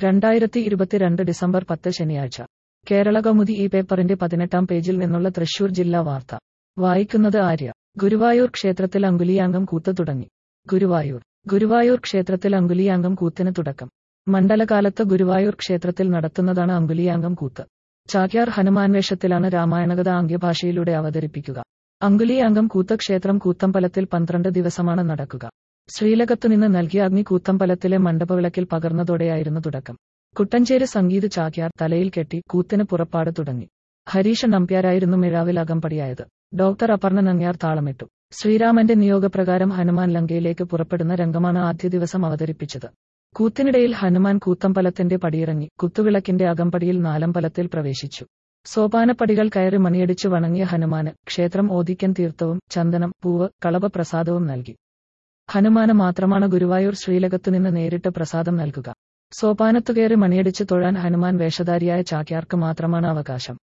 രണ്ടായിരത്തി ഇരുപത്തിരണ്ട് ഡിസംബർ പത്ത് ശനിയാഴ്ച കേരള കൗമുദി ഈ പേപ്പറിന്റെ പതിനെട്ടാം പേജിൽ നിന്നുള്ള തൃശൂർ ജില്ലാ വാർത്ത വായിക്കുന്നത് ആര്യ ഗുരുവായൂർ ക്ഷേത്രത്തിൽ അങ്കുലിയാങ്കം കൂത്ത് തുടങ്ങി ഗുരുവായൂർ ഗുരുവായൂർ ക്ഷേത്രത്തിൽ അങ്കുലിയാങ്കം കൂത്തിന് തുടക്കം മണ്ഡലകാലത്ത് ഗുരുവായൂർ ക്ഷേത്രത്തിൽ നടത്തുന്നതാണ് അങ്കുലിയാങ്കം കൂത്ത് ചാക്യാർ ഹനുമാൻ വേഷത്തിലാണ് രാമായണകഥ ആംഗ്യഭാഷയിലൂടെ അവതരിപ്പിക്കുക അങ്കുലിയാങ്കം കൂത്ത് ക്ഷേത്രം കൂത്തമ്പലത്തിൽ പന്ത്രണ്ട് ദിവസമാണ് നടക്കുക ശ്രീലകത്തുനിന്ന് നൽകിയ അഗ്നി കൂത്തമ്പലത്തിലെ മണ്ഡപവിളക്കിൽ പകർന്നതോടെയായിരുന്നു തുടക്കം കുട്ടഞ്ചേരി സംഗീത് ചാക്യാർ തലയിൽ കെട്ടി കൂത്തിന് പുറപ്പാട് തുടങ്ങി ഹരീഷ നമ്പ്യാരായിരുന്നു മിഴാവിൽ അകമ്പടിയായത് ഡോക്ടർ അപർണ നങ്ങ്യാർ താളമിട്ടു ശ്രീരാമന്റെ നിയോഗപ്രകാരം ഹനുമാൻ ലങ്കയിലേക്ക് പുറപ്പെടുന്ന രംഗമാണ് ആദ്യ ദിവസം അവതരിപ്പിച്ചത് കൂത്തിനിടയിൽ ഹനുമാൻ കൂത്തമ്പലത്തിന്റെ പടിയിറങ്ങി കുത്തുവിളക്കിന്റെ അകമ്പടിയിൽ നാലമ്പലത്തിൽ പ്രവേശിച്ചു സോപാനപ്പടികൾ കയറി മണിയടിച്ചു വണങ്ങിയ ഹനുമാന് ക്ഷേത്രം ഓദിക്കൻ തീർത്ഥവും ചന്ദനം പൂവ് കളഭ പ്രസാദവും നൽകി ഹനുമാന് മാത്രമാണ് ഗുരുവായൂർ ശ്രീലകത്തുനിന്ന് നേരിട്ട് പ്രസാദം നൽകുക സോപാനത്തു കയറി മണിയടിച്ച് തൊഴാൻ ഹനുമാൻ വേഷധാരിയായ ചാക്യാർക്ക് മാത്രമാണ് അവകാശം